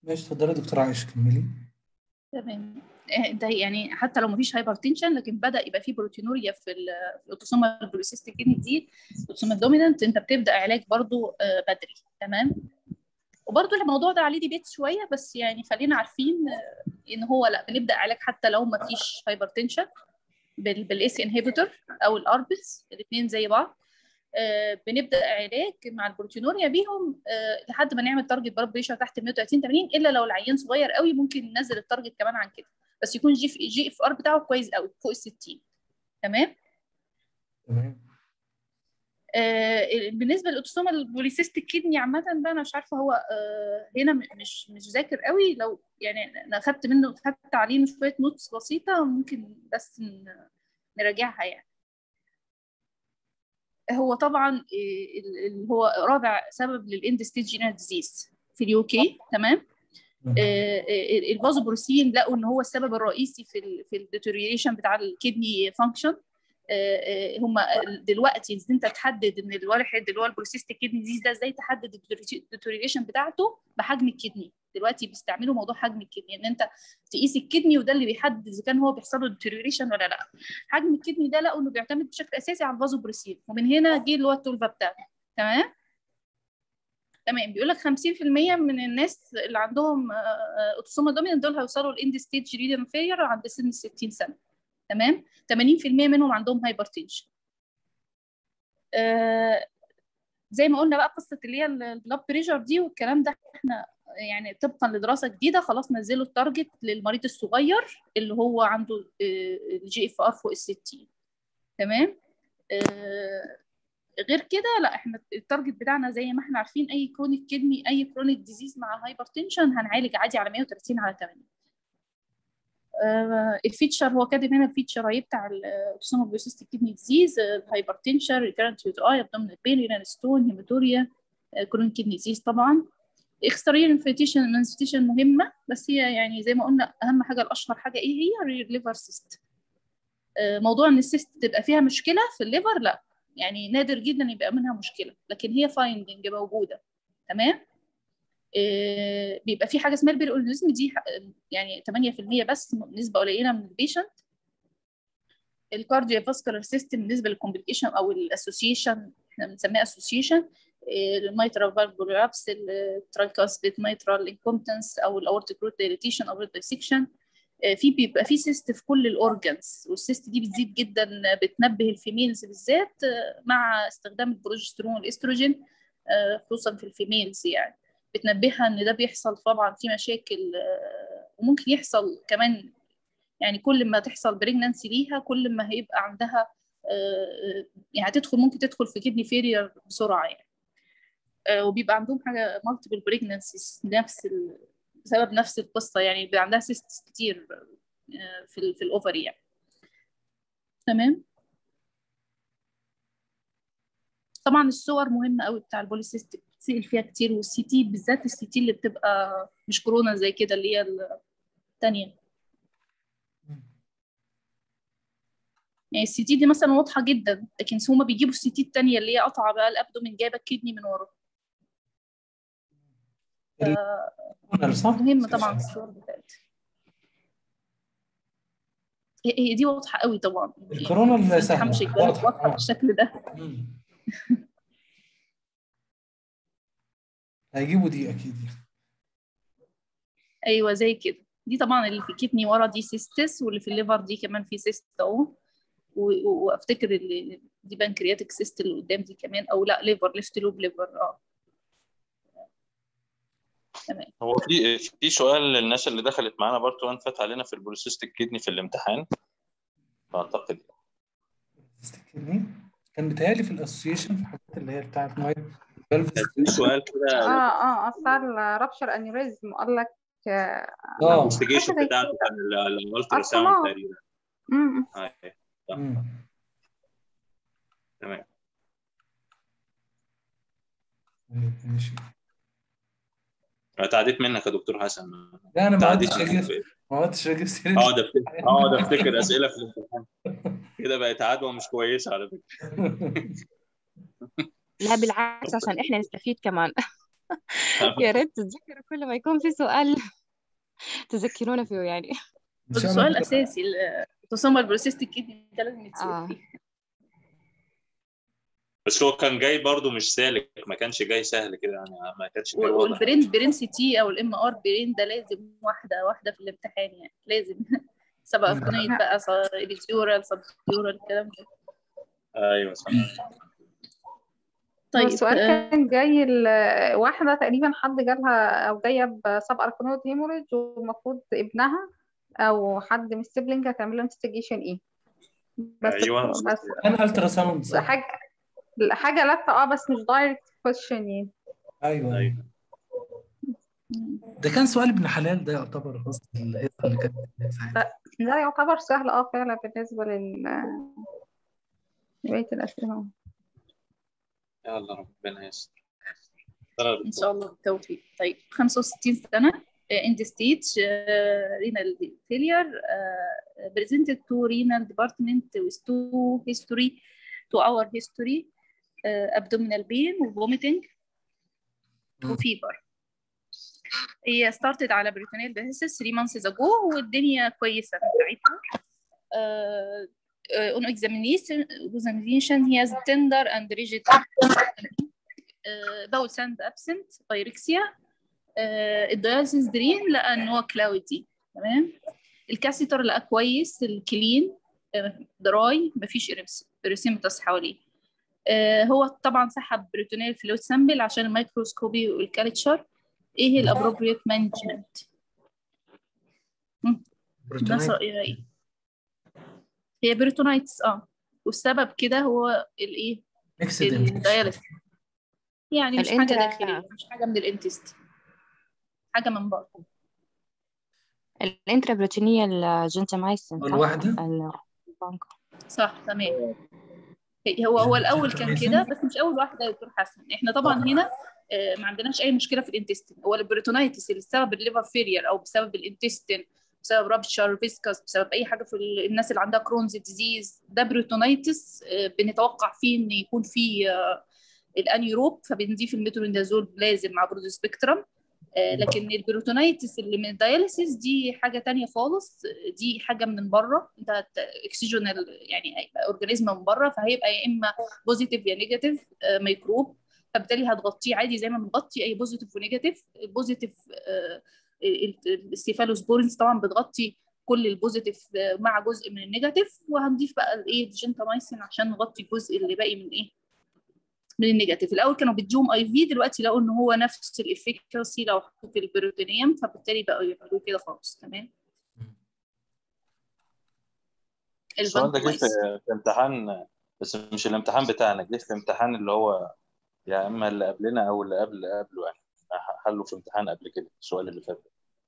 ماشي اتفضلي يا دكتور عائشة كملي تمام آه، ده يعني حتى لو مفيش هايبر تنشن لكن بدا يبقى في بروتينوريا في ال- في الاوتوسوما البوليسيستيك كدني دي الاوتوسوما الدومينانت انت بتبدا علاج برضو آه، بدري تمام وبرضو الموضوع ده عليه ديبيت شويه بس يعني خلينا عارفين آه، ان هو لا بنبدا علاج حتى لو مفيش هايبر تنشن بالاس انهبيتور او الاربس الاثنين زي بعض آه، بنبدا علاج مع البروتينوريا بيهم آه، لحد ما نعمل تارجت بلاد بريشر تحت 130 80 الا لو العيان صغير قوي ممكن ننزل التارجت كمان عن كده بس يكون جي جي اف ار بتاعه كويس قوي فوق ال 60 تمام تمام آه، بالنسبه للاوتوسوما البوليسيستيك كدني عامه بقى انا مش عارفه هو آه، هنا م- مش مش ذاكر قوي لو يعني انا خدت منه خدت عليه شويه نوتس بسيطه ممكن بس ن- نراجعها يعني هو طبعا آه، ال- اللي هو رابع سبب للاند ستيج جينال ديزيز في اليو كي تمام الفازوبروسين لقوا ان هو السبب الرئيسي في ال في الديتوريشن بتاع الكدني فانكشن هم دلوقتي إذا انت تحدد ان الواحد اللي هو البروسيستيك كدني ديزيز ده ازاي تحدد الديتوريشن بتاعته بحجم الكدني دلوقتي بيستعملوا موضوع حجم الكدني ان انت تقيس الكدني وده اللي بيحدد اذا كان هو بيحصل له ديتوريشن ولا لا حجم الكدني ده لقوا انه بيعتمد بشكل اساسي على الفازوبروسين ومن هنا جه اللي هو التولفا بتاعته تمام تمام بيقول لك 50% من الناس اللي عندهم اوتوسوما دومينانت دول هيوصلوا لاند ستيج ريدن فير عند سن 60 سنه تمام 80% منهم عندهم هايبرتنشن آه زي ما قلنا بقى قصه اللي هي البلاد بريشر دي والكلام ده احنا يعني طبقا لدراسه جديده خلاص نزلوا التارجت للمريض الصغير اللي هو عنده الجي اف ار فوق ال 60 تمام آه غير كده لا احنا التارجت بتاعنا زي ما احنا عارفين اي كرونيك كدني اي كرونيك ديزيز مع هايبرتنشن هنعالج عادي على 130 على 80 آه الفيتشر هو كاتب هنا الفيتشر اهي بتاع الاوتوسومال بوليسيستيك كدني ديزيز الهايبرتنشن ريكارنت يوز اي ابدومينال بين رينال ستون هيماتوريا كرونيك كدني ديزيز طبعا اكستريال انفيتيشن مانستيشن مهمه بس هي يعني زي ما قلنا اهم حاجه الاشهر حاجه ايه هي الليفر سيست آه موضوع ان السيست تبقى فيها مشكله في الليفر لا يعني نادر جدا يبقى منها مشكله لكن هي فايندنج موجوده تمام آه بيبقى في حاجه اسمها البيروليزم دي يعني 8% بس نسبه قليله من البيشنت الكارديو فاسكولار سيستم بالنسبه للكومبليكيشن او الاسوسيشن احنا بنسميها اسوسيشن الميترال فالفولابس الترايكاسبيد ميترال انكومبتنس او الاورتيك روت دايليتيشن او دايسكشن في بيبقى في سيست في كل الاورجنز والسيست دي بتزيد جدا بتنبه الفيميلز بالذات مع استخدام البروجسترون والاستروجين خصوصا في الفيميلز يعني بتنبهها ان ده بيحصل طبعا في مشاكل وممكن يحصل كمان يعني كل ما تحصل بريجنانسي ليها كل ما هيبقى عندها يعني هتدخل ممكن تدخل في كدني فيرير بسرعه يعني وبيبقى عندهم حاجه مالتيبل بريجنانسيز نفس ال... بسبب نفس القصه يعني بيبقى عندها سيستس كتير في ال في الاوفري يعني تمام طبعا الصور مهمه قوي بتاع البوليسيستيك بتسال فيها كتير والسي تي بالذات السي تي اللي بتبقى مش كورونا زي كده اللي هي الثانيه يعني السي تي دي مثلا واضحه جدا لكن هما بيجيبوا السي تي الثانيه اللي هي قطعه بقى الابدومين جايبه الكدني من ورا مهم طبعا الصور بتاعتها هي دي واضحه قوي طبعا الكورونا اللي سهله واضحه, واضحة بالشكل ده هيجيبوا دي اكيد ايوه زي كده دي طبعا اللي في كدني ورا دي سيستس واللي في الليفر دي كمان في سيست اهو وافتكر اللي دي بنكرياتيك سيست اللي قدام دي كمان او لا ليفر ليفت لوب ليفر اه تمام هو في في سؤال للناس اللي دخلت معانا بارت 1 فات علينا في البوليسيستيك كدني في الامتحان اعتقد كدني كان بيتهيألي في الاسوسيشن في الحاجات اللي هي بتاعت مايت في سؤال كده اه اه اثار رابشر انيوريزم وقال لك اه الانفستيجيشن بتاعته كان الالترا ساوند تقريبا تمام ماشي تعديت منك يا دكتور حسن لا انا ما عدتش اجيب ما عدتش اجيب سيرة اه ده اه ده افتكر اسئله في الامتحان كده بقت عدوى مش كويسه على فكره لا بالعكس عشان احنا نستفيد كمان يا ريت تتذكروا كل ما يكون في سؤال تذكرونا فيه يعني ان شاء الله السؤال كده. الاساسي ال- تصمم البروسيستيك كيدني ده لازم يتسال آه. فيه بس هو كان جاي برضو مش سالك ما كانش جاي سهل كده يعني ما كانش جاي واضح والبرين برين سي تي او الام ار برين ده لازم واحده واحده في الامتحان يعني لازم سبق مم. افنيت بقى اليورال سبيورال الكلام ده ايوه صح طيب طيب السؤال آه، كان جاي ل- واحدة تقريبا حد جالها أو جاية بسب أركنوت هيموريدج والمفروض ابنها أو حد من السيبلينج هتعمل له انفستيجيشن إيه بس ايوه بس كان الترا ساوند صح حاجة حاجة لفة اه بس مش دايركت كويشن يعني ايوه ايوه ده كان سؤال ابن حلال ده يعتبر بس الحته اللي كانت ساعتها ده يعتبر سهل اه فعلا بالنسبة لل بقية الأسئلة يلا ربنا يستر ترى ان شاء الله بالتوفيق طيب 65 سنه end stage uh, renal failure uh, presented to renal department with two history to our history uh, abdominal pain vomiting مم. وفيبر هي started على بريتونيل dialysis 3 months ago والدنيا كويسة من ساعتها uh, uh, on examination examination he has tender and rigid uh, bowel sound absent pyrexia uh, الدياليسيس درين لقى ان هو كلاودي تمام الكاسيتر لقى كويس الكلين دراي مفيش اريسيمتاس حواليه آه، هو طبعا سحب بريتونيل فلويد سامبل عشان الميكروسكوبي والكالتشر ايه الابروبريت مانجمنت ده بروتونايت رأيها ايه هي بريتونايتس اه والسبب كده هو الايه ميكسد انفكشن الدياليسيس يعني مش حاجه الانترا- داخليه مش حاجه من الانتست حاجه من بره الانترابروتينية الجنتامايسين صح؟ الواحدة البانكو صح تمام هو هو الاول كان ميسن؟ كده بس مش اول واحده يا دكتور حسن احنا طبعا هنا آه، ما عندناش اي مشكله في الانتستين هو البريتونايتس اللي بسبب الليفر فيلير او بسبب الانتستين بسبب رابتشر فيسكس بسبب اي حاجه في ال- الناس اللي عندها كرونز ديزيز ده بريتونايتس آه، بنتوقع فيه ان يكون فيه آه، الانيروب فبنضيف الميترونيدازول لازم مع برود سبيكترم آه، لكن البروتونايتس اللي من الدياليسيس دي حاجه تانية خالص دي حاجه من بره انت اكسجينال يعني اورجانيزم من بره فهيبقى يا اما بوزيتيف يا نيجاتيف ميكروب فبالتالي هتغطيه عادي زي ما بنغطي اي بوزيتيف ونيجاتيف البوزيتيف السيفالوسبورينز طبعا بتغطي كل البوزيتيف آه، مع جزء من النيجاتيف وهنضيف بقى الايه الجنتامايسين عشان نغطي الجزء اللي باقي من ايه من النيجاتيف الاول كانوا بيدوهم اي في دلوقتي لقوا ان هو نفس الافكاسي لو حطوا في البروتينيوم فبالتالي بقوا يعملوا كده خالص تمام السؤال ده جه في الفانكومايسين في امتحان بس مش الامتحان بتاعنا جه في امتحان اللي هو يا اما اللي قبلنا او اللي قبل قبله يعني حله في امتحان قبل كده السؤال اللي فات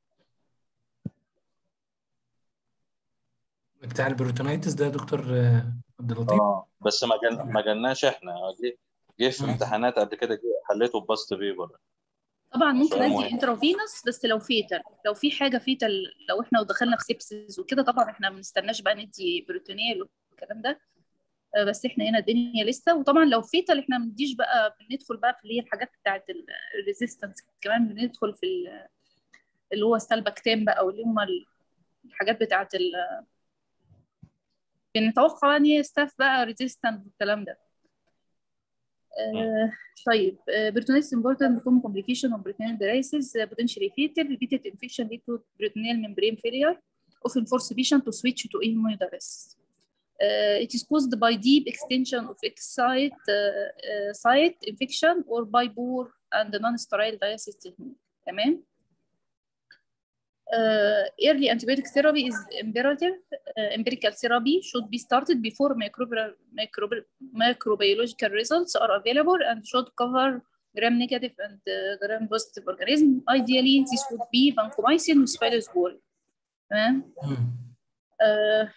بتاع البروتونايتس ده يا دكتور آه، عبد اللطيف اه بس ما جن... ما جالناش احنا جه جه في مم. امتحانات قبل كده جه حليته بباست بيبر طبعا ممكن سؤال ادي مهم. انترافينوس بس لو فيتال لو في حاجه فيتال لو احنا دخلنا في سيبسز وكده طبعا احنا ما بنستناش بقى ندي بروتينيل والكلام ده آه، بس احنا هنا الدنيا لسه وطبعا لو فيتال احنا ما بنديش بقى بندخل بقى في اللي هي الحاجات بتاعت الريزيستنس كمان بندخل في ال- اللي هو ستالباكتام بقى واللي هم ال- الحاجات بتاعت ال بنتوقع بقى ان هي ستاف بقى ريزيستنت والكلام ده آه، طيب بريتونيس important become complication of peritoneal dialysis uh, potentially fatal repeated infection lead to peritoneal membrane failure often force patient to switch to immunodialysis Uh, it is caused by deep extension of X site, uh, uh, site infection or by poor and non-sterile dialysis technique. تمام؟ Uh, early antibiotic therapy is imperative. Uh, empirical therapy should be started before microbial, microbi microbiological results are available and should cover gram-negative and uh, gram-positive organism. Ideally, this would be vancomycin with spinospore. تمام؟ مم. Uh,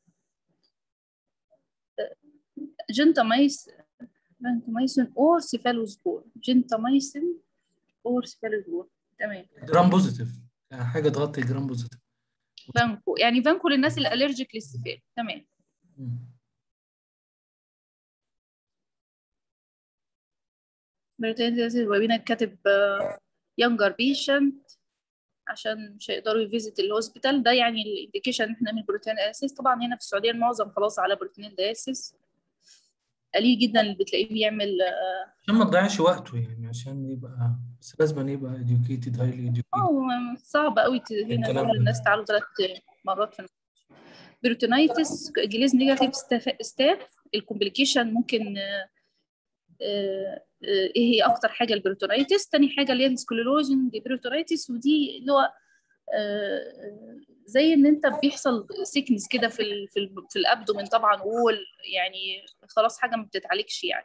gentamicin vancomycin or cephalospore gentamicin or cephalospore تمام جرام بوزيتيف يعني حاجه تغطي جرام بوزيتيف فانكو يعني فانكو للناس الالرجيك للسفال تمام مم. بريتانيا وبينا كاتب يونجر بيشنت عشان مش هيقدروا يفيزيت الهوسبيتال ده يعني الانديكيشن ان احنا نعمل بروتين دايسيس طبعا هنا في السعوديه المعظم خلاص على بروتين دايسيس قليل جدا اللي بتلاقيه بيعمل عشان ما تضيعش وقته يعني عشان يبقى بس لازم يبقى educated highly educated اه صعب قوي ت- هنا الكلام نقول ده. للناس تعالوا ثلاث مرات في بروتونايتس جليز نيجاتيف ستاف الكومبليكيشن ممكن آه، آه، آه، ايه هي اكتر حاجه البروتونايتس تاني حاجه اللي هي السكليروجين دي بروتونايتس ودي اللي هو آه، زي ان انت بيحصل سيكنس كده في ال في ال في الابدومين طبعا وول يعني خلاص حاجه ما بتتعالجش يعني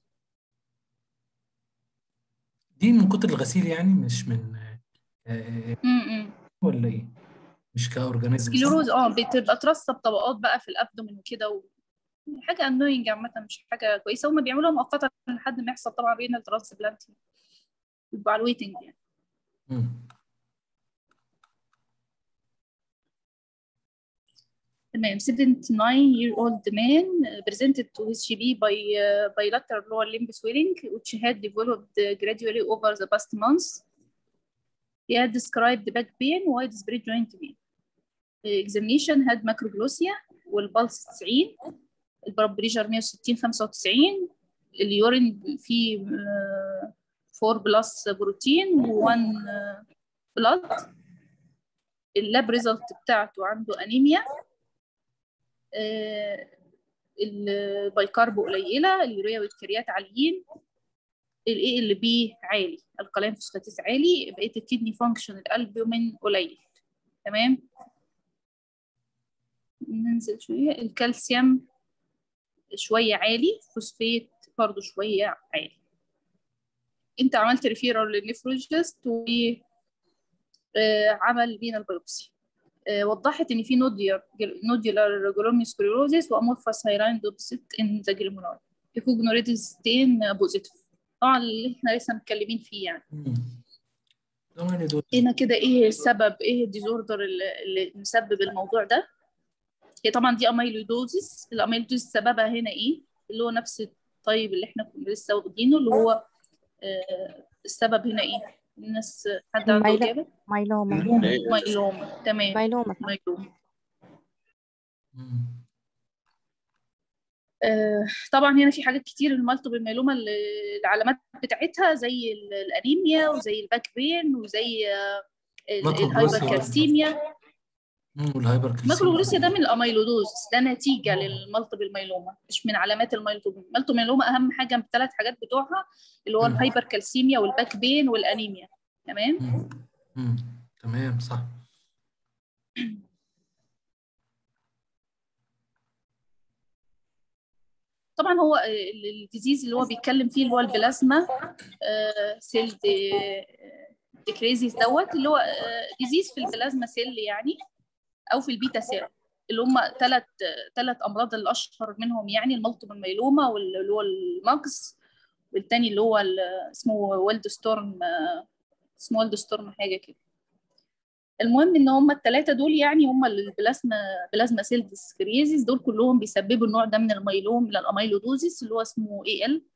دي من كتر الغسيل يعني مش من آه، م- م. ولا ايه مش كاورجانيزم سكليروز اه بتبقى ترسب طبقات بقى في الابدومين وكده و... حاجه انوينج عامه مش حاجه كويسه هم بيعملوها مؤقتا لحد ما يحصل طبعا رينال ترانسبلانت يبقوا على الويتنج يعني مم. تمام 79 year old man uh, presented to his GB by uh, bilateral lower limb swelling which had developed uh, gradually over the past months. He had described back pain, widespread joint pain. The examination had macroglossia والبلس 90 البلد بريشر 160 95 اليورين فيه uh, 4 بلس بروتين و1 بلاد اللاب ريزلت بتاعته عنده انيميا آه، البيكارب قليله اليوريا والكريات عاليين الاي ال بي عالي القلم فوسفاتيز عالي بقيه الكدني فانكشن الالبومين قليل تمام ننزل شويه الكالسيوم شويه عالي فوسفات برضو شويه عالي انت عملت ريفيرال للنفرولوجيست وعمل بينا البيوبسي آه، وضحت ان في نوديولار نوديولار جلوميسكليروزيس وامورفاس هايلاين دوبسيت ان ذا جلوميرال ايكوجنوريتد ستين بوزيتيف طبعا اللي احنا لسه متكلمين فيه يعني مم. طبعا دول هنا كده ايه السبب ايه الديزوردر اللي, اللي مسبب الموضوع ده هي طبعا دي اميلودوزيس الاميلودوزيس سببها هنا ايه اللي هو نفس الطيب اللي احنا كنا لسه واخدينه اللي هو آه السبب هنا ايه الناس حد عنده مايلو- اجابه مايلوما مايلوما تمام مايلوما مايلوما مم. آه، طبعا هنا في حاجات كتير المالتيبل مايلوما اللي العلامات بتاعتها زي ال- الانيميا وزي الباك بين وزي آه، ال- ماكروجلوسيا الهايبركالسيميا مم. والهايبر ماكروجلوسيا ده من الاميلودوزس ده نتيجه للمالتيبل مايلوما مش من علامات المالتيبل المالتيبل مايلوما اهم حاجه من الثلاث حاجات بتوعها اللي هو مم. الهايبركالسيميا والباك بين والانيميا تمام مم. مم. تمام صح طبعا هو الديزيز اللي هو بيتكلم فيه اللي هو البلازما سيل ديكريزيس دوت اللي هو ديزيز في البلازما سيل يعني او في البيتا سيل اللي هم ثلاث ثلاث امراض الاشهر منهم يعني المالتيبل مايلوما واللي هو الماكس والتاني اللي هو ال- اسمه والد ستورم اسمه والد ستورم حاجه كده المهم ان هم الثلاثه دول يعني هم البلازما بلازما سيل ديسكريزيس دول كلهم بيسببوا النوع ده من الميلوم من الاميلودوزيس اللي هو اسمه اي ال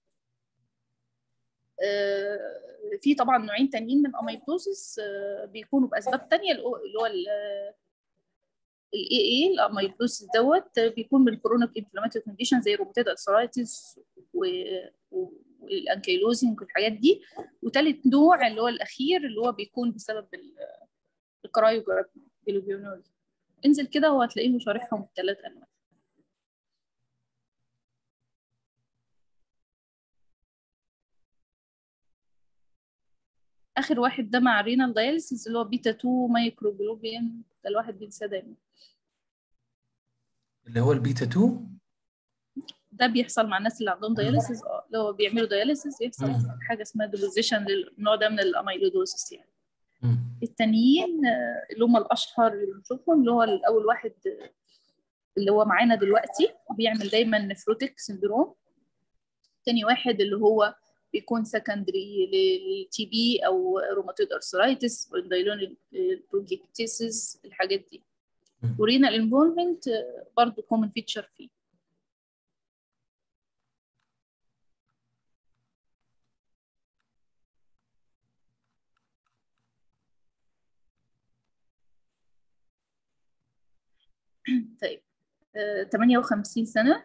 في طبعا نوعين تانيين من الاميلودوزيس آه، بيكونوا باسباب تانية اللي هو الاي اي الاميلودوزيس دوت بيكون من الكرونيك انفلاماتوري كونديشن زي روماتيد ارثرايتس والانكيلوزنج والحاجات دي وتالت نوع اللي هو الاخير اللي هو بيكون بسبب الكرايوجلوبيونول انزل كده وهتلاقيه شارحهم الثلاث انواع اخر واحد ده مع رينال دايلسيس اللي هو بيتا 2 مايكروجلوبين ده الواحد بينساه دايما اللي هو البيتا 2 ده بيحصل مع الناس اللي عندهم دايلسيس اه اللي هو بيعملوا دايلسيس بيحصل مم. حاجه اسمها ديبوزيشن للنوع ده من الاميلودوزيس يعني مم. التانيين آه، اللي هم الاشهر اللي بنشوفهم اللي هو الاول واحد آه، اللي هو معانا دلوقتي بيعمل دايما نفروتيك سندروم تاني واحد اللي هو بيكون سكندري للتي بي او روماتويد ارثرايتس والدايلون برونكيتيسيس الحاجات دي مم. ورينال انفولفمنت برضه كومن فيتشر فيه طيب آه، 58 سنة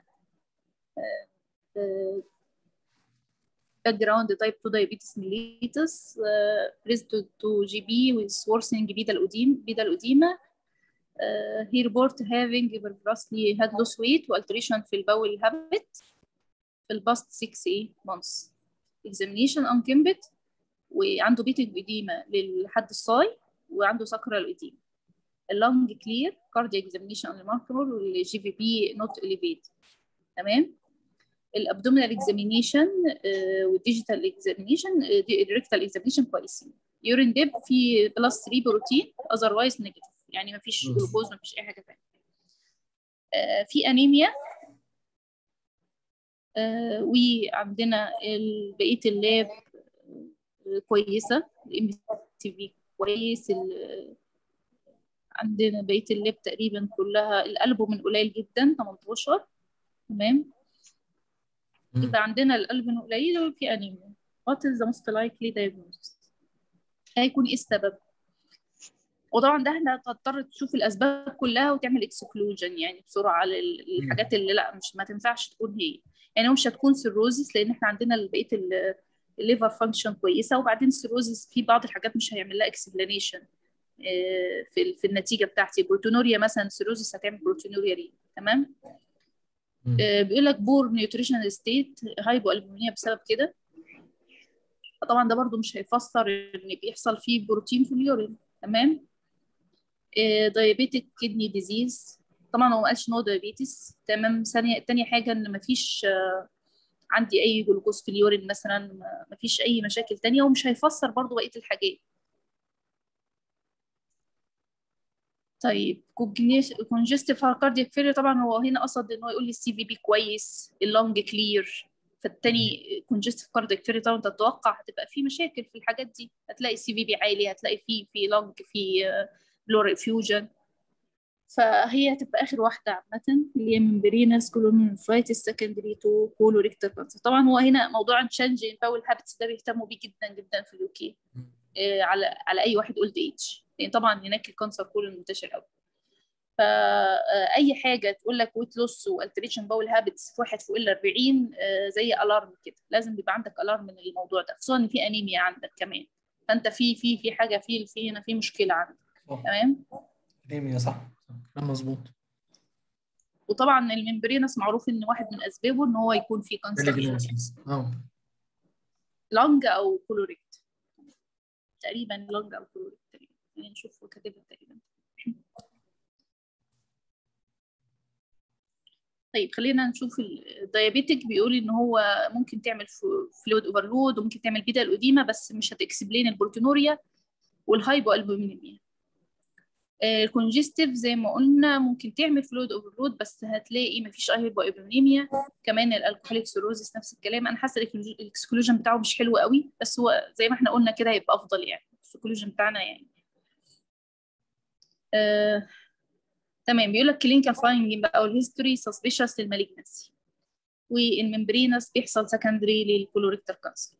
background type 2 diabetes mellitus uh, raised to, to GB with worsening pedal edema pedal edema uh, he report having previously had lost weight والteration في البول habit في الباست 6 months examination unkempt وعنده بيتك edema للحد الصاي وعنده sacral edema اللنج clear cardiac examination unremarkable والجي في بي not elevated تمام الابدومينال اكزامينيشن والديجيتال اكزامينيشن الريكتال اكزامينيشن كويسين يورين ديب في بلس 3 بروتين اذروايز نيجاتيف يعني ما فيش مم. جلوكوز ما فيش اي حاجه ثانيه في انيميا آه، وعندنا ال- بقيه اللاب آه، كويسه الام تي في كويس ال- عندنا بقيه اللاب تقريبا كلها الالبومين قليل جدا 18 تمام مم. يبقى عندنا الألبن قليل وفي أنيميا what is the most likely diagnosis هيكون ايه السبب وطبعا ده احنا هتضطر تشوف الاسباب كلها وتعمل اكسكلوجن يعني بسرعه لل- للحاجات اللي لا مش ما تنفعش تكون هي يعني هو مش هتكون سيروزيس لان احنا عندنا بقيه ال- الليفر فانكشن كويسه وبعدين السيروزيس في بعض الحاجات مش هيعمل لها اكسبلانيشن في ال- في النتيجه بتاعتي بروتونوريا مثلا السيروزيس هتعمل بروتونوريا ليه تمام مم. آه، بيقول لك بور نيوتريشنال ستيت هايبو البومينيا بسبب كده فطبعا ده برضو مش هيفسر ان بيحصل فيه بروتين في اليورين تمام دايابيتك كدني ديزيز طبعا هو ما قالش ان هو دايابيتس تمام ثانيه تانية حاجه ان ما فيش عندي اي جلوكوز في اليورين مثلا ما فيش اي مشاكل تانية ومش هيفسر برضو بقيه الحاجات طيب كونجستيف كاردياك فيلير طبعا هو هنا قصد ان هو يقول لي السي في بي كويس اللونج كلير فالتاني كونجستيف كاردياك فيلير طبعا تتوقع هتبقى في مشاكل في الحاجات دي هتلاقي السي في بي عالي هتلاقي في في لونج في بلور فيوجن فهي هتبقى اخر واحده عامه اللي هي ممبرينس كولونفرايتس سكندري تو كولوريكتر كانسر طبعا هو هنا موضوع تشانج ان باول هابتس ده بيهتموا بيه جدا جدا في اليو كي على على اي واحد اولد ايج لان طبعا هناك الكانسر كله منتشر قوي فاي حاجه تقول لك ويت لوس والتريشن باول هابتس في واحد فوق ال 40 آه، زي الارم كده لازم يبقى عندك الارم من الموضوع ده خصوصا ان في انيميا عندك كمان فانت في في في حاجه في في هنا في مشكله عندك صح تمام انيميا صح صح كلام مظبوط وطبعا الممبرينس معروف ان واحد من اسبابه ان هو يكون في كانسر مالجنسيز اه لونج او كولوريكت تقريبا لونج او كولوريكت تقريبا يعني نشوف كاتبها تقريبا طيب خلينا نشوف الديابيتك بيقول ان هو ممكن تعمل فلويد اوفرلود وممكن تعمل بيتا الأديمة بس مش هتكسبلين البروتينوريا والهايبو البومينيميا الكونجستيف زي ما قلنا ممكن تعمل فلويد اوفرلود بس هتلاقي مفيش هايبو البومينيميا كمان الالكحوليك سيروزيس نفس الكلام انا حاسه الاكسكلوجن بتاعه مش حلو قوي بس هو زي ما احنا قلنا كده هيبقى افضل يعني الاكسكلوجن بتاعنا يعني آه، تمام بيقول لك كلينيكال فايندنج بقى والهيستوري سسبيشس للمالجنسي والممبرينس بيحصل سكندري للكولوريكتال كانسر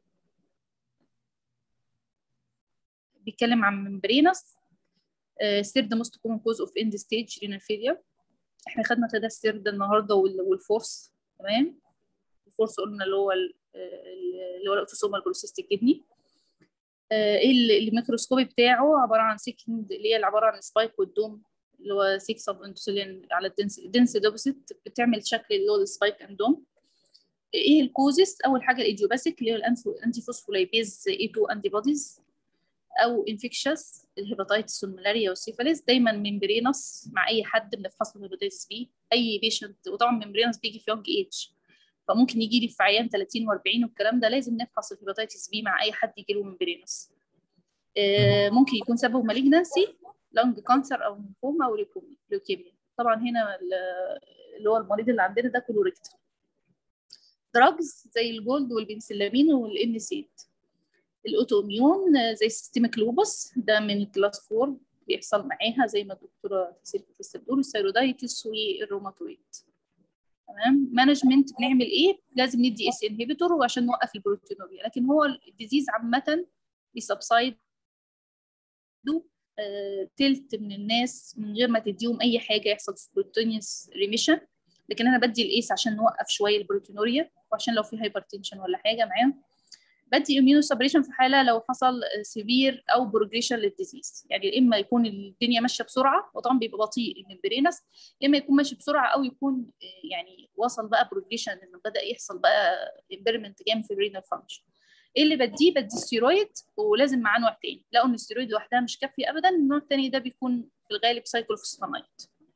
بيتكلم عن ممبرينس سيرد موست كومن كوز اوف اند ستيج رينال فيلير احنا خدنا كده السيرد النهارده وال- والفورس تمام الفورس قلنا اللي هو ال- اللي هو الاوتوسومال بوليسيستيك كدني ايه ال- الميكروسكوبي بتاعه عباره عن سيكند اللي هي عباره عن سبايك والدوم اللي هو 6 سب انتوسيلين على الدنس الدنس دوبسيت بتعمل شكل اللي هو السبايك اند دوم ايه الكوزس اول حاجه الايديوباثيك اللي هو الانتي فوسفولايبيز اي 2 انتي بوديز او انفكشس الهيباتيتس والملاريا والسيفاليس دايما ممبرينس مع اي حد بنفحص له هيباتيتس بي اي بيشنت وطبعا ممبرينس بيجي في يونج ايج فممكن يجي لي في عيان 30 و40 والكلام ده لازم نفحص الهيباتيتس بي مع اي حد يجي له ممبرينس آه، ممكن يكون سببه مالجنسي لونج كانسر او ليمفوما او ليكومي- ليوكيميا طبعا هنا ال- اللي هو المريض اللي عندنا ده كولوريكتال دراجز زي الجولد والبنسلامين والانسيت الاوتو اميون آه، زي السيستميك لوبس ده من كلاس 4 بيحصل معاها زي ما الدكتوره تسير في بتقول الثيرودايتس والروماتويد تمام مانجمنت بنعمل ايه لازم ندي اس انهبيتور وعشان نوقف البروتينوريا لكن هو الديزيز عامه بيسبسايد آه، تلت من الناس من غير ما تديهم اي حاجه يحصل سبونتينيوس ريميشن لكن انا بدي الايس عشان نوقف شويه البروتينوريا وعشان لو في هايبرتنشن ولا حاجه معاهم بدي اميونو سبريشن في حاله لو حصل سيفير او بروجريشن للديزيز يعني اما يكون الدنيا ماشيه بسرعه وطبعا بيبقى بطيء الممبرينس اما يكون ماشي بسرعه او يكون آه، يعني وصل بقى بروجريشن انه بدا يحصل بقى امبيرمنت جامد في الرينال فانكشن ايه اللي بديه بدي ستيرويد ولازم معاه نوع تاني لقوا ان الستيرويد لوحدها مش كافيه ابدا النوع التاني ده بيكون في الغالب سايكلوفوسفامايد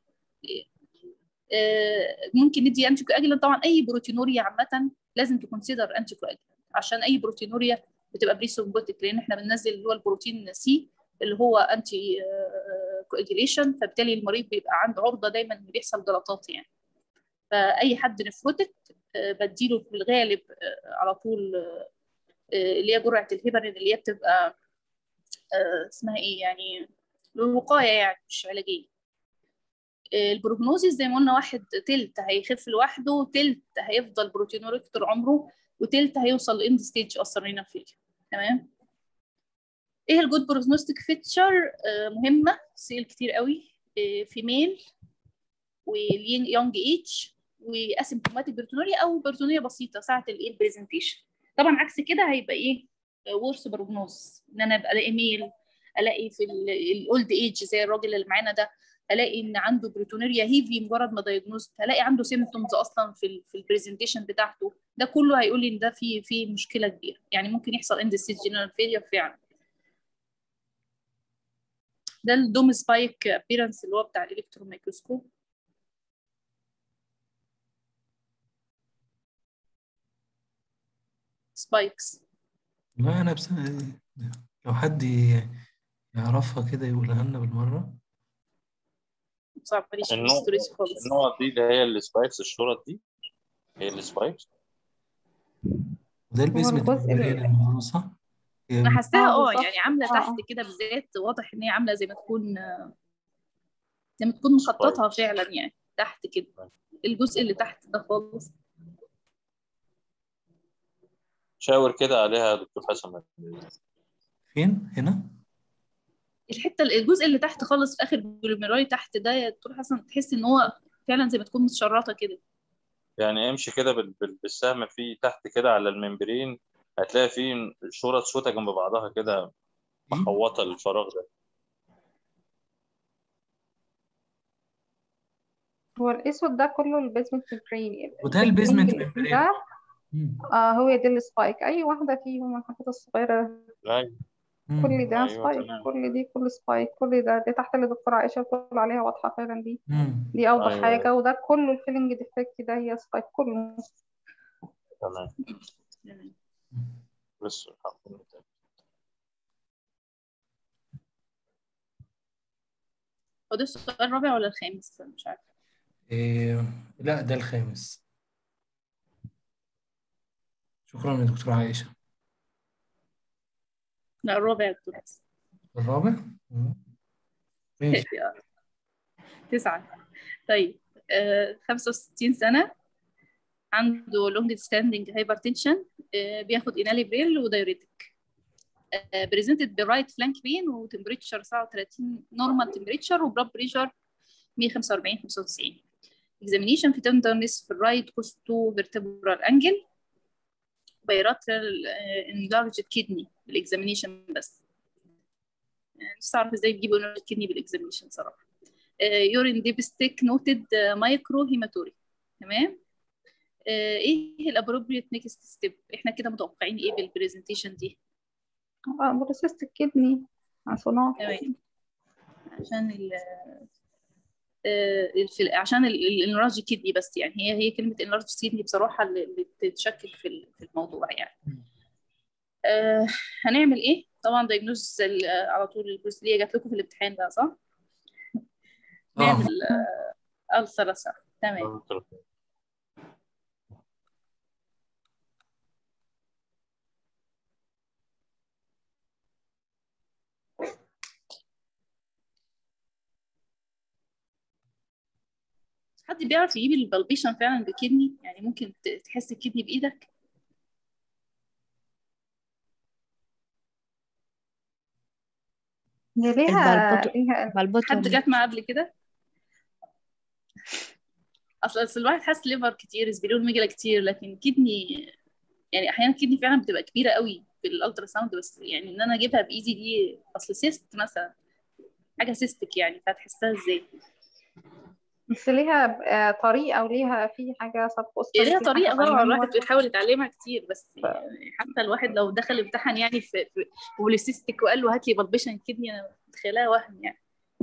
آه، ممكن ندي انتي كواجلانت طبعا اي بروتينوريا عامه لازم تكونسيدر انتي كواجلانت عشان اي بروتينوريا بتبقى بريسومبوتيك لان احنا بننزل اللي هو البروتين سي اللي هو انتي كواجيليشن فبالتالي المريض بيبقى عنده عرضه دايما ان بيحصل جلطات يعني فاي حد نفروتك آه، بديله في الغالب آه، على طول آه، اللي هي جرعه الهيبرين اللي هي بتبقى آه، اسمها ايه يعني للوقايه يعني مش علاجيه البروجنوزيس زي ما قلنا واحد تلت هيخف لوحده تلت هيفضل بروتينوريك طول عمره وتلت هيوصل لاند ستيج اصلا رينال فيلير تمام ايه الجود بروجنوستيك فيتشر مهمه سيل كتير قوي فيميل ويونج ايج واسيمتوماتيك بروتونوريا او بروتونوريا بسيطه ساعه الايه برزنتيشن طبعا عكس كده هيبقى ايه ورث بروجنوز ان انا ابقى الاقي ميل الاقي في الاولد ايج زي الراجل اللي معانا ده الاقي ان عنده بروتونيريا هيفي مجرد ما دايجنوست هلاقي عنده سيمتومز اصلا في ال في البرزنتيشن بتاعته ده كله هيقول لي ان ده في في مشكله كبيره يعني ممكن يحصل اند ستيج جنرال فيلير فعلا ده الدوم سبايك ابيرنس اللي هو بتاع الالكترون ميكروسكوب سبايكس لا أنا بس لو حد يعرفها كده يقولها لنا بالمرة صعب ماليش في النوع الستوريز خالص النوع دي اللي هي السبايكس الشرط دي هي السبايكس وده البيزمنت الجزء اللي ال- المفروض صح؟ هي انا حاساها اه اه بالظبط يعني عامله اه تحت اه كده بالذات واضح ان هي عامله زي ما تكون زي ما تكون مخططها فعلا يعني تحت كده الجزء اللي تحت ده خالص شاور كده عليها يا دكتور حسن فين؟ هنا؟ الحته الجزء اللي تحت خالص في اخر الجلوميرولاي تحت ده يا دكتور حسن تحس ان هو فعلا زي ما تكون متشرطه كده يعني امشي كده بال- بال- بالسهم في تحت كده على الممبرين هتلاقي في شرط سودا جنب بعضها كده دي؟ محوطة الفراغ ده هو الاسود ده كله البيزمنت ممبرين وده البينك البيزمنت اللي فيه ممبرين ده مم. اه هو دي السبايك اي واحده فيهم الحاجات الصغيره ايوه مم. كل ده ايوه سبايك تمام كل دي كل سبايك كل ده دي تحت اللي دكتور عائشه بتقول عليها واضحه فعلا دي مم. دي اوضح ايوه حاجه ايوه وده كله الفيلنج ديفكت ده هي سبايك كله تمام تمام. بس الحمد لله هو ده السؤال الرابع ولا الخامس مش عارفه إيه لا ده الخامس شكرا يا دكتور عائشة لا الرابع يا دكتور حسن الرابع مم. ماشي تسعة طيب آه 65 سنة عنده لونج ستاندنج هايبرتنشن بياخد اناليبريل ودايوريتك بريزنتد برايت فلانك بين وتمبريتشر 37 نورمال تمبريتشر وبلاد بريشر 145 95 اكزامينيشن في تندرنس في الرايت كوستو فيرتبرال انجل بايراترال انلارجد كدني بالاكزامينيشن بس مش عارف ازاي بيجيبوا انلارجد كدني بالاكزامينيشن صراحه يورين ديبستيك نوتد مايكرو هيماتوري تمام آه، ايه الابروبريت نيكست ستيب احنا كده متوقعين ايه بالبرزنتيشن دي اه بروسيست الكدني عصونات تمام عشان ال آه، الف- عشان الانراج كدني بس يعني هي هي كلمه انراج كدني بصراحه اللي اللي بتتشكك في ال- في الموضوع يعني آه هنعمل ايه طبعا دايجنوز على طول البروسليه جات لكم في الامتحان بقى صح اه نعمل آه الثراسة تمام حد بيعرف يجيب البلبيشن فعلا بالكدني يعني ممكن ت- تحس الكدني بايدك هي ليها البالبوتو ليها حد بالبوتوم جات معاه قبل كده اصل اصل الواحد حاسس ليفر كتير سبيرون ميجالا كتير لكن كدني يعني احيانا كدني فعلا بتبقى كبيره قوي في الالترا ساوند بس يعني ان انا اجيبها بايدي دي اصل سيست مثلا حاجه سيستك يعني فهتحسها ازاي بس ليها آه، طريقة وليها في حاجة سب هي ليها في طريقه حاجة طبعا الواحد manual. بيحاول يتعلمها كتير بس يعني حتى الواحد لو دخل امتحن يعني في في بوليسيستيك وقال له هات لي بلبشن كدني انا متخيلها وهم يعني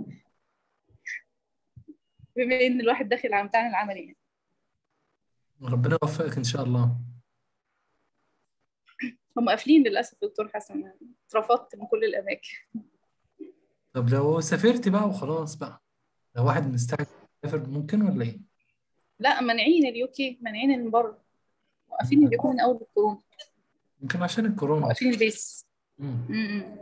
بما ان الواحد داخل على امتحان العملي يعني ربنا يوفقك ان شاء الله هم قافلين للاسف دكتور حسن اترفضت من كل الاماكن طب لو سافرت بقى وخلاص بقى لو واحد مستعد يسافر ممكن ولا ايه؟ لا مانعين اليو كي مانعين من بره موقفين اليو كي من اول الكورونا يمكن عشان الكورونا موقفين البيس مم. م-م.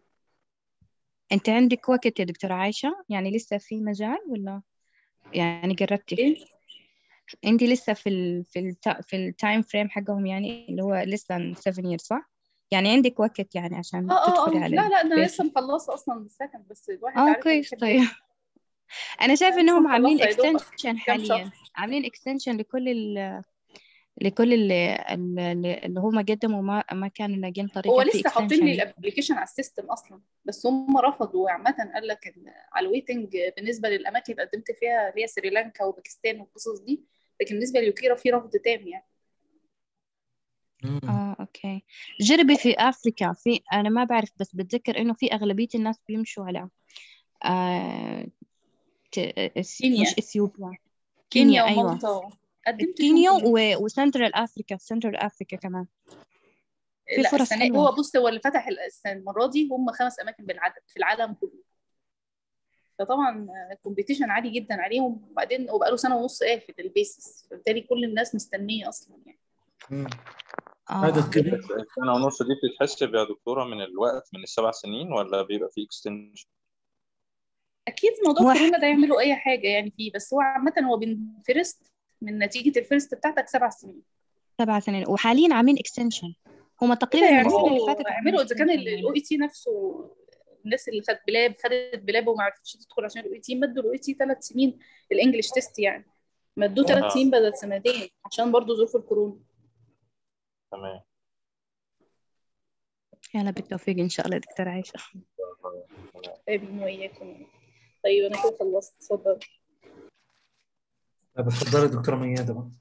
انت عندك وقت يا دكتورة عايشة يعني لسه في مجال ولا يعني قربتي ايه انت لسه في ال في ال في التايم فريم حقهم يعني اللي هو لسه 7 years صح يعني عندك وقت يعني عشان اه اه تدخلي اه على لا لا انا البيس لسه مخلصه اصلا السكن بس الواحد اه عارف كويس بيحب طيب انا شايفه لسه انهم عاملين مخلصه يا دوب اكستنشن كام حاليا شهر عاملين اكستنشن لكل ال لكل اللي, اللي اللي هم قدموا ما ما كانوا لاقيين هو طريقه في لسه حاطين لي اكستنشن الابلكيشن على السيستم اصلا بس هم رفضوا عامه قال لك إن على الويتنج بالنسبه للاماكن اللي قدمت فيها اللي هي سريلانكا وباكستان والقصص دي لكن بالنسبه لليوكيرا في رفض تام يعني مم. اه اوكي جربي في افريكا في انا ما بعرف بس بتذكر انه في اغلبيه الناس بيمشوا على آه ت... إس- كينيا مش اثيوبيا كينيا كينيا ايوه ومالطا قدمت فيهم كينيا كلهم و... وسنترال افريكا سنترال افريكا كمان في لا فرص السنه حلوه هو بص هو اللي فتح السنة- المره دي هم خمس اماكن بالعدد في العالم كله فطبعا الكومبيتيشن عالي جدا عليهم وبعدين وبقاله سنه ونص قافل البيسس فبالتالي كل الناس مستنيه اصلا يعني مم. اه عدد اوكي كبير السنة ونص دي بتتحسب يا دكتورة من الوقت من السبع سنين ولا بيبقى فيه اكستنشن؟ اكيد موضوع هو كورونا ده يعملوا اي حاجه يعني فيه بس هو عامه هو بينفرست من نتيجه الفيرست بتاعتك سبع سنين سبع سنين وحاليا عاملين اكستنشن هما كده تقريبا من السنه اللي يعملوا فاتت عاملين يعملوا اذا كان اكستنشن الاو يعني اي تي نفسه الناس اللي خدت بلاب خدت بلاب وما عرفتش تدخل عشان الاو اي تي مدوا الاو اي تي ثلاث سنين الانجليش تيست يعني مدوه ثلاث اه سنين بدل سنتين عشان برضو ظروف الكورونا تمام يلا بالتوفيق ان شاء الله دكتور عايشه امين واياكم طيب انا كده خلصت اتفضل طب اتفضلي دكتورة ميادة بقى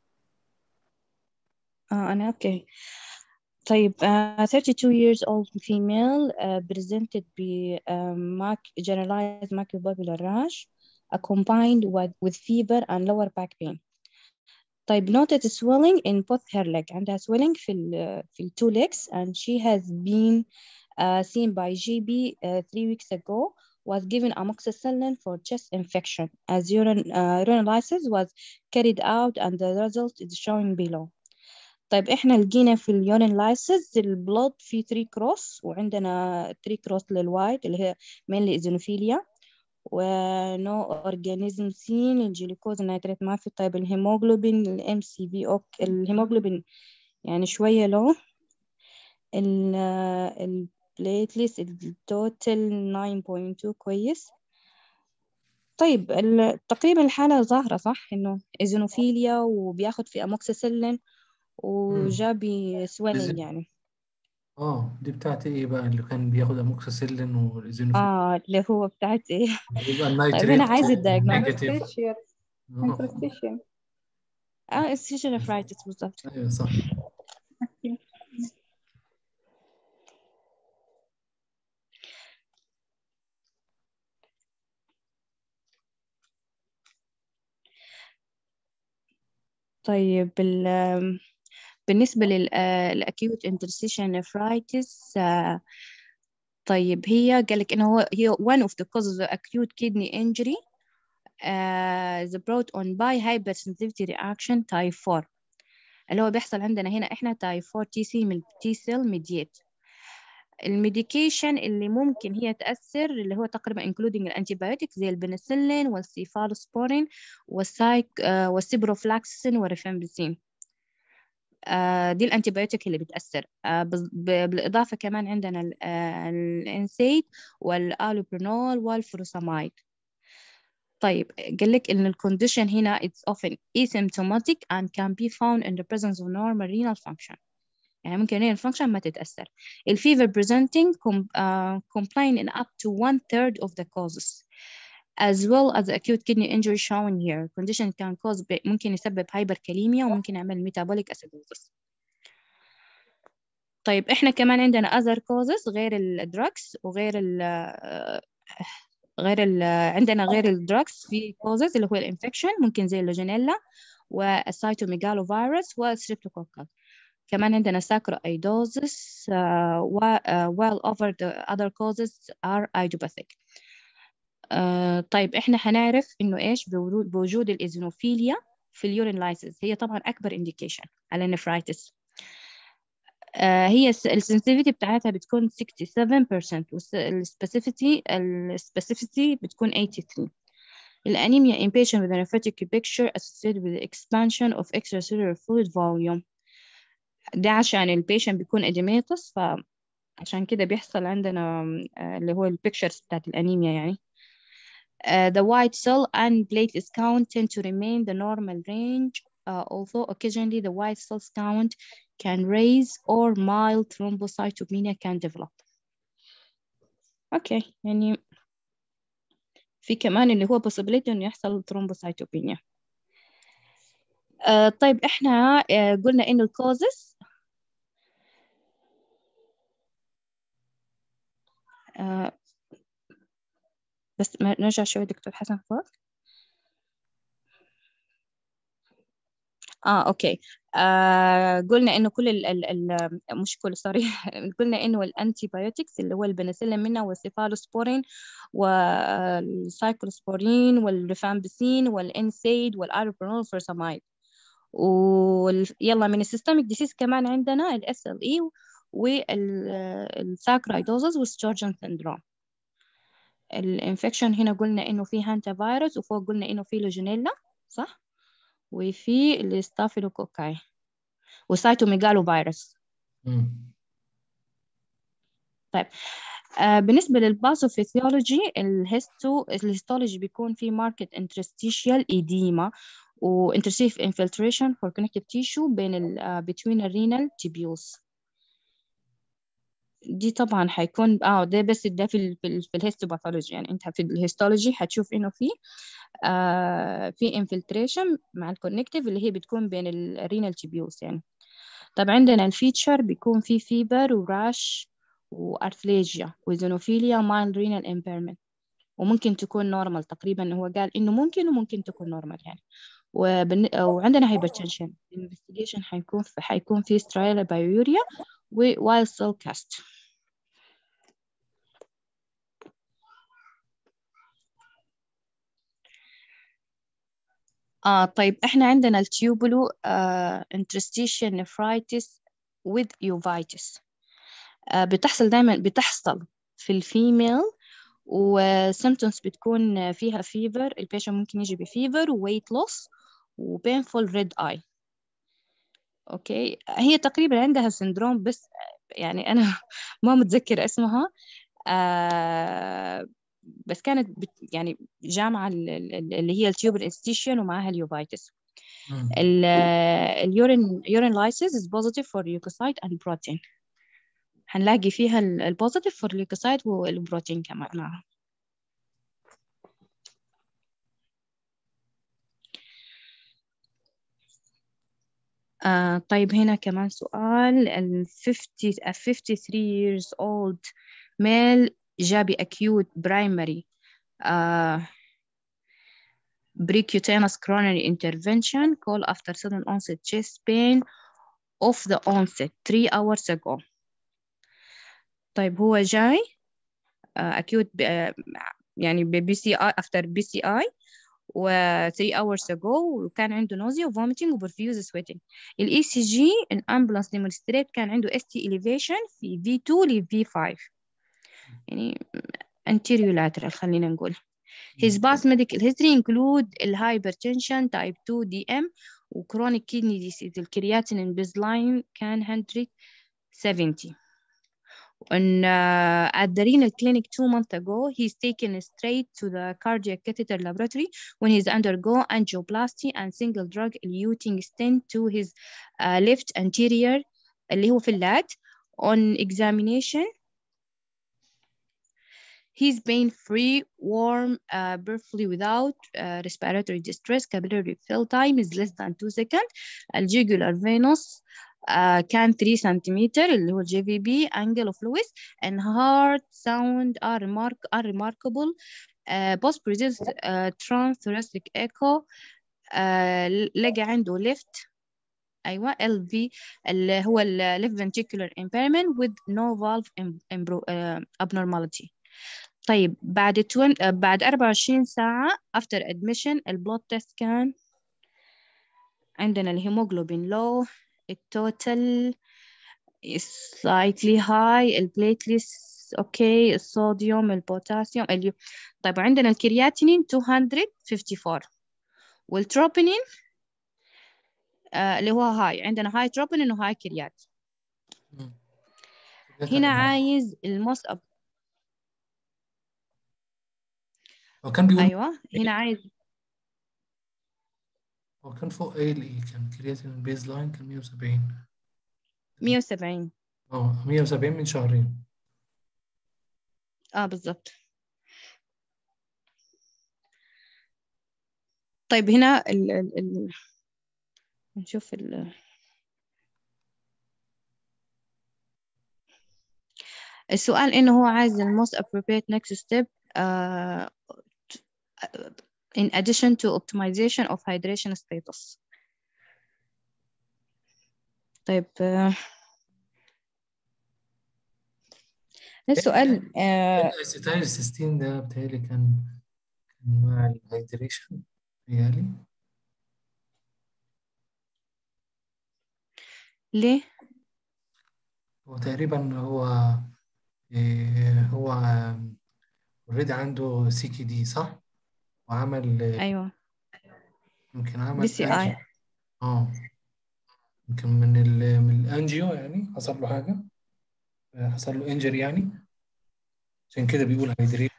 اه انا اوكي طيب uh, 32 years old female uh, presented ب uh, mac generalized macrobibular rash uh, combined with, with fever and lower back pain طيب noted swelling in both her leg عندها swelling في ال في ال two legs and she has been uh, seen by GB uh, three weeks ago was given amoxicillin for chest infection as urine uh, urinalysis was carried out and the result is shown below طيب احنا لقينا في اليورين لايسز البلود في 3 كروس وعندنا 3 كروس للوايت اللي هي mainly ايزونوفيليا ونو اورجانيزم سين الجلوكوز النيتريت ما في طيب الهيموغلوبين الام سي في اوك الهيموغلوبين يعني شوية لو البليتلس التوتال 9.2 كويس طيب ال- تقريبا الحالة ظاهرة صح إنه إيزونوفيليا وبياخد في أموكسيسيلين مم. وجابي سويلنج إذن- يعني اه دي بتاعت ايه بقى اللي كان بياخد اموكسيسيلين والايزينوفيل اه اللي هو بتاعت ايه يبقى طيب النايتريت هنا عايز الدايجنوز نيجاتيف interstitial اه interstitial اه استيشن فرايتس بالضبط ايوه صح طيب ال- بالنسبة للأكيوت interstitial nephritis آه، طيب هي قالك إنه هو هي one of the causes of acute kidney injury uh, is brought on by hypersensitivity reaction type 4 اللي هو بيحصل عندنا هنا إحنا type 4 T cell T cell mediate الميديكيشن اللي ممكن هي تأثر اللي هو تقريبا including الانتيبيوتيك زي البنسلين والسيفالوسبورين والسايك آه، والسيبروفلاكسين والريفامبيسين آه دي الانتيبيوتيك اللي بتأثر آه بز- ب- بالإضافة كمان عندنا ال- آه الإنسيد والآلوبرينول والفروسامايد طيب قال لك إن الكونديشن هنا it's often asymptomatic and can be found in the presence of normal renal function يعني ممكن renal function ما تتأثر ال fever presenting com, uh, complain in up to one third of the causes as well as the acute kidney injury shown here condition can cause ب- ممكن يسبب hyperkalemia وممكن يعمل metabolic acidosis طيب احنا كمان عندنا other causes غير الدراكس وغير ال آه، غير ال عندنا غير الدراكس في causes اللي هو الانفكشن ممكن زي اللوجينيلا والسيتوميجالوفيروس والستريبتوكوكال كمان عندنا sacroidosis uh, و- uh, while over the other causes are idiopathic uh, طيب احنا هنعرف انه ايش بورود بوجود الايزينوفيليا في اليورين لايسيس هي طبعا اكبر indication على النفرايتس آه، هي السنسيتيفيتي بتاعتها بتكون 67% والسبيسيفيتي السبيسيفيتي بتكون 83 الانيميا in patient with a nephrotic picture associated with the expansion of extracellular fluid volume ده عشان البيشنت بيكون اديميتس فعشان كده بيحصل عندنا آه، اللي هو البيكتشرز بتاعت الانيميا يعني Uh, the white cell and platelets count tend to remain the normal range, uh, although occasionally the white cells count can raise or mild thrombocytopenia can develop. Okay, يعني في كمان اللي هو possibility إنه يحصل thrombocytopenia. uh, طيب إحنا uh, قلنا إنه ال causes uh, بس ما- نرجع شوي دكتور حسن فوق. اه اوكي آه قلنا انه كل ال ال ال مش كل سوري قلنا انه الانتي بايوتكس اللي هو البنسلين منها والسيفالوسبورين والسايكلوسبورين والريفامبسين والانسيد والاربرونول فورسامايد ويلا من السيستميك ديسيز كمان عندنا الاس ال اي والساكرايدوزز والستورجن سندروم الانفكشن هنا قلنا انه في هانتا فيروس وفوق قلنا انه في لوجينيلا صح وفي الستافيلوكوكاي وسايتوميجالو فيروس مم. طيب آه بالنسبة للباثوفيسيولوجي الهيستو الهيستولوجي بيكون في ماركت interstitial edema و interstitial infiltration for connective tissue بين ال uh, between الrenal tubules دي طبعا حيكون اه ده بس ده في ال في, ال في الهيستوباثولوجي يعني انت في الهيستولوجي حتشوف انه في آه في infiltration مع الكونكتيف اللي هي بتكون بين الرينال tubules يعني طب عندنا الفيتشر بيكون في فيبر وراش وارثليجيا وزينوفيليا مايل رينال امبيرمنت وممكن تكون نورمال تقريبا هو قال انه ممكن وممكن تكون نورمال يعني وبن... وعندنا هايبرتنشن الانفستيجيشن حيكون في حيكون في سترايلا بايوريا ووايل سيل كاست آه طيب احنا عندنا التيوبولو آه interstitial nephritis with uveitis آه بتحصل دايما بتحصل في الفيميل وسيمتومز بتكون فيها فيفر البيشنت ممكن يجي بفيفر وويت لوس وبينفول ريد اي اوكي هي تقريبا عندها سندروم بس يعني انا ما متذكرة اسمها آه بس كانت بت يعني جامعة ال- ال- اللي هي التيوبر انستيشن ومعاها اليوفايتس مم. ال- اليورين urine lysis is positive for leukocyte and protein هنلاقي فيها ال- البوزيتيف for leukocyte والبروتين كمان معها آه طيب هنا كمان سؤال ال 50 a 53 years old male جابي acute primary uh, precutaneous coronary intervention call after sudden onset chest pain of the onset 3 hours ago طيب هو جاي uh, acute ب- يعني ب BCI after BCI و 3 hours ago وكان عنده nausea و vomiting و profuse sweating ال ECG in ambulance demonstrate كان عنده ST elevation في V2 ل V5 يعني anterior lateral خلينا نقول His past medical history include الhypertension type 2 DM وchronic kidney disease الكرياتين baseline كان 170 and uh, at the renal clinic two months ago he's taken straight to the cardiac catheter laboratory when he's undergo angioplasty and single drug eluting stent to his uh, left anterior اللي هو في اللات on examination He's pain free, warm, uh, perfectly without uh, respiratory distress. Capillary fill time is less than 2 seconds. Jugular venous uh, can 3 centimeter اللي هو JVB angle of Lewis and heart sound are, remark are remarkable. Uh, post presents uh, transthoracic echo uh, لقى عنده left أيوة LV اللي هو ال left ventricular impairment with no valve uh, abnormality. طيب بعد تون... بعد 24 ساعة after admission البلود تيست كان عندنا الهيموغلوبين low التوتال is slightly high البليتلس اوكي الصوديوم البوتاسيوم اليو... طيب عندنا الكرياتينين 254 والتروبينين آه اللي هو هاي عندنا هاي تروبينين وهاي كريات هنا عايز الموست أب... هو كان بيقول ايوه هنا عايز هو كان فوق قايل ايه كان كرياتين بيز لاين كان 170 170 اه 170 من شهرين اه بالضبط طيب هنا ال ال ال نشوف ال السؤال إنه هو عايز ال most appropriate next step uh, in addition to optimization of hydration status طيب uh, السؤال uh, الاسيتايل سيستين ده بتهيألي كان كان مع الهيدريشن بتهيألي ليه؟ هو تقريبا هو إيه هو اوريدي عنده سي كي دي صح؟ وعمل أيوة يمكن عمل بي سي اي اه يمكن من ال من الانجيو يعني حصل له حاجة حصل له انجري يعني عشان كده بيقول هيدريشن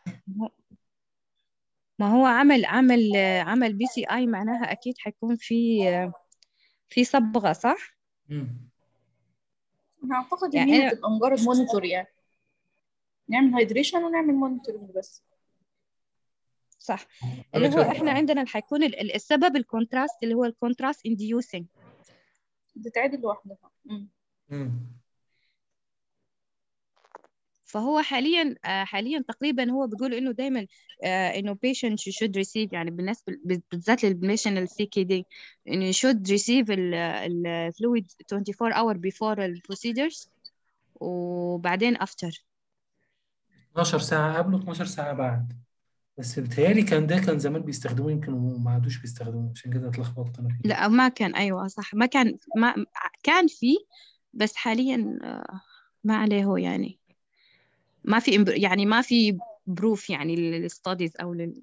ما هو عمل عمل عمل بي سي اي معناها اكيد حيكون في في صبغة صح؟ امم انا اعتقد يعني ان هي أنا- تبقى مجرد مونيتور يعني نعمل هيدريشن ونعمل مونيتورنج بس صح اللي هو احنا عندنا اللي حيكون ال- ال- السبب الكونتراست اللي هو الكونتراست انديوسنج بتتعدل لوحدها مم. امم فهو حاليا آه، حاليا تقريبا هو بيقول انه دائما انه patient should receive يعني بالنسبه بالذات للبيشن السي كي دي انه should receive ال fluid 24 hour before ال procedures وبعدين after 12 ساعة قبل و 12 ساعة بعد بس بتهيألي كان ده كان زمان بيستخدموه يمكن وما عادوش بيستخدموه عشان كده اتلخبطت أنا فيه لا ما كان ايوه صح ما كان ما كان في بس حاليا آه، ما عليه هو يعني ما في إمب- يعني ما في بروف يعني للستاديز او لل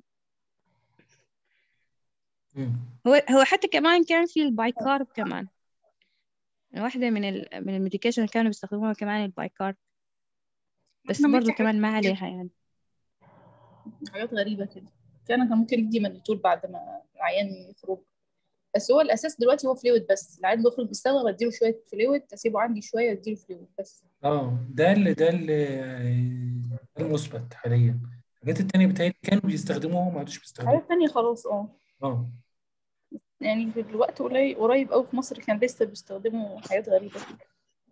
مم. هو هو حتى كمان كان في البايكارب كمان واحدة من ال من الميديكيشن اللي كانوا بيستخدموها كمان البايكارب بس إحنا برضو محتاجين كمان ما عليها يعني حاجات غريبة كده فعلا كان ممكن يدي مانيتول بعد ما العيان يخرج بس هو الأساس دلوقتي هو فلويد بس العيان بيخرج بيستخدم أديله شوية فلويد أسيبه عندي شوية أديله فلويد بس اه ده اللي ده اللي ده المثبت حاليا الحاجات التانية بتهيألي كانوا بيستخدموها وما عادوش بيستخدموها حاجات تانية خلاص اه اه يعني في الوقت قليل قريب أوي في مصر كان لسه بيستخدموا حاجات غريبة كده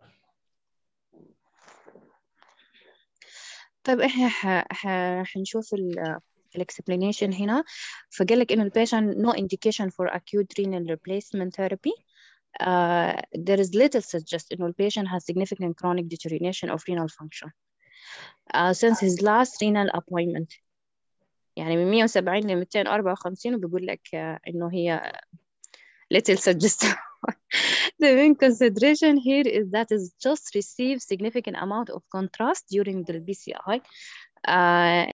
طيب احنا ح- ح- حنشوف ال الاكسبلانيشن هنا فقال لك انه البيشنت no indication for acute renal replacement therapy uh, there is little suggest انه البيشنت has significant chronic deterioration of renal function uh, since his last renal appointment يعني من 170 ل 254 وبيقول لك uh, انه هي little suggest the main consideration here is that is just receive significant amount of contrast during the BCI uh,